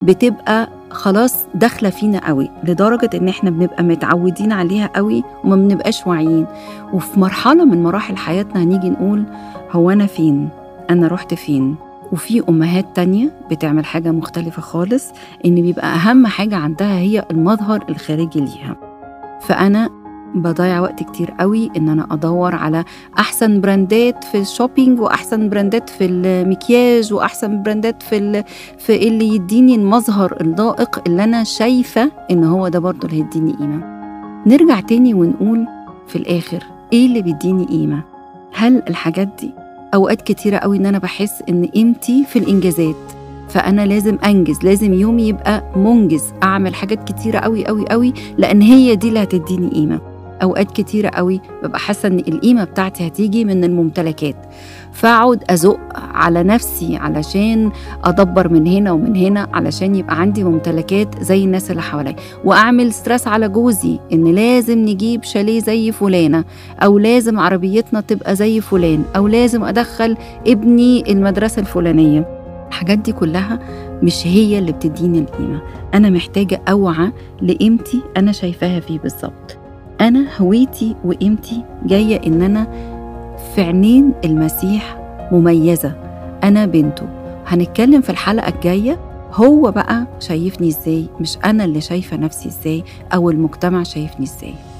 بتبقى خلاص داخله فينا قوي لدرجه ان احنا بنبقى متعودين عليها قوي وما بنبقاش واعيين وفي مرحله من مراحل حياتنا هنيجي نقول هو انا فين انا رحت فين وفي امهات تانية بتعمل حاجه مختلفه خالص ان بيبقى اهم حاجه عندها هي المظهر الخارجي ليها فانا بضيع وقت كتير قوي ان انا ادور على احسن براندات في الشوبينج واحسن براندات في المكياج واحسن براندات في ال... في اللي يديني المظهر اللائق اللي انا شايفه ان هو ده برضه اللي هيديني قيمه نرجع تاني ونقول في الاخر ايه اللي بيديني قيمه هل الحاجات دي اوقات كتيره قوي ان انا بحس ان قيمتي في الانجازات فانا لازم انجز لازم يومي يبقى منجز اعمل حاجات كتيره قوي قوي قوي لان هي دي اللي هتديني قيمه اوقات كتيره قوي ببقى حاسه ان القيمه بتاعتي هتيجي من الممتلكات فاقعد ازق على نفسي علشان ادبر من هنا ومن هنا علشان يبقى عندي ممتلكات زي الناس اللي حواليا واعمل ستريس على جوزي ان لازم نجيب شاليه زي فلانه او لازم عربيتنا تبقى زي فلان او لازم ادخل ابني المدرسه الفلانيه الحاجات دي كلها مش هي اللي بتديني القيمه انا محتاجه اوعى لقيمتي انا شايفاها فيه بالظبط أنا هويتي وقيمتي جاية إن أنا في عينين المسيح مميزة أنا بنته هنتكلم في الحلقة الجاية هو بقى شايفني إزاي مش أنا اللي شايفة نفسي إزاي أو المجتمع شايفني إزاي